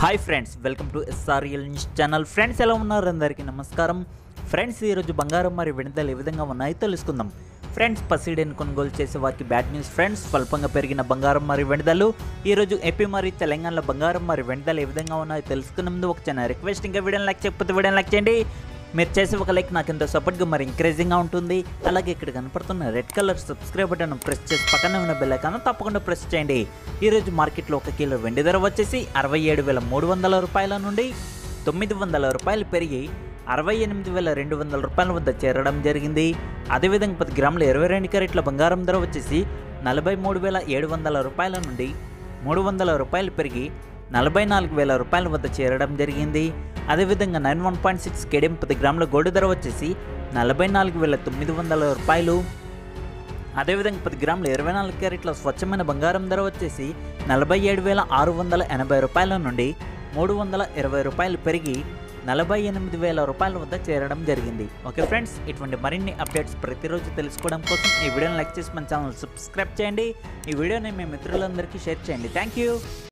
hi friends welcome to SRL news channel friends ఎలా ఉన్నారు అందరికీ నమస్కారం ఫ్రెండ్స్ ఈరోజు బంగారం మరి వెనుదలు ఏ విధంగా ఉన్నాయో తెలుసుకుందాం ఫ్రెండ్స్ పసిడెన్ కొనుగోలు చేసే వారికి బ్యాడ్ న్యూస్ ఫ్రెండ్స్ స్వల్పంగా పెరిగిన బంగారం మరి వెనుదలు ఈరోజు ఏపీ మరి తెలంగాణలో బంగారం మరి వెనుదలు ఏ విధంగా ఉన్నాయో తెలుసుకునే ముందు ఒక చిన్న రిక్వెస్ట్ ఇంకా వీడియోని లైక్ చేయకపోతే వీడియోని లైక్ చేయండి మీరు చేసే ఒక లైక్ నాకు ఎంతో సపోర్ట్గా మరి ఎంకరేజింగ్గా ఉంటుంది అలాగే ఇక్కడ కనపడుతున్న red colour subscribe button press చేసి పక్కన ఉన్న బెల్ ఐకాన్ తప్పకుండా ప్రెస్ చేయండి ఈరోజు మార్కెట్లో ఒక కిలో వెండి ధర వచ్చేసి అరవై ఏడు వేల మూడు వందల రూపాయల నుండి తొమ్మిది వందల రూపాయలు పెరిగి అరవై ఎనిమిది వేల రెండు వందల రూపాయల వద్ద చేరడం జరిగింది అదేవిధంగా పది గ్రాముల ఇరవై రెండు క్యారెట్ల బంగారం ధర వచ్చేసి నలభై మూడు వేల ఏడు వందల రూపాయల నుండి మూడు వందల రూపాయలు పెరిగి నలభై నాలుగు వేల రూపాయల వద్ద చేరడం జరిగింది అదేవిధంగా నైన్ వన్ పాయింట్ సిక్స్ కేడియం పది గ్రాముల గోల్డ్ ధర వచ్చేసి నలభై నాలుగు వేల తొమ్మిది వందల రూపాయలు అదేవిధంగా పది గ్రాముల ఇరవై నాలుగు క్యారెట్ల స్వచ్ఛమైన బంగారం ధర వచ్చేసి నలభై ఏడు వేల ఆరు వందల ఎనభై రూపాయల నుండి మూడు వందల ఇరవై రూపాయలు పెరిగి నలభై ఎనిమిది వేల రూపాయల వద్ద చేరడం జరిగింది ఓకే ఫ్రెండ్స్ ఇటువంటి మరిన్ని అప్డేట్స్ ప్రతిరోజు తెలుసుకోవడం కోసం ఈ వీడియోని లైక్ చేసి మన ఛానల్ సబ్స్క్రైబ్ చేయండి ఈ వీడియోని మీ మిత్రులందరికీ షేర్ చేయండి థ్యాంక్ యూ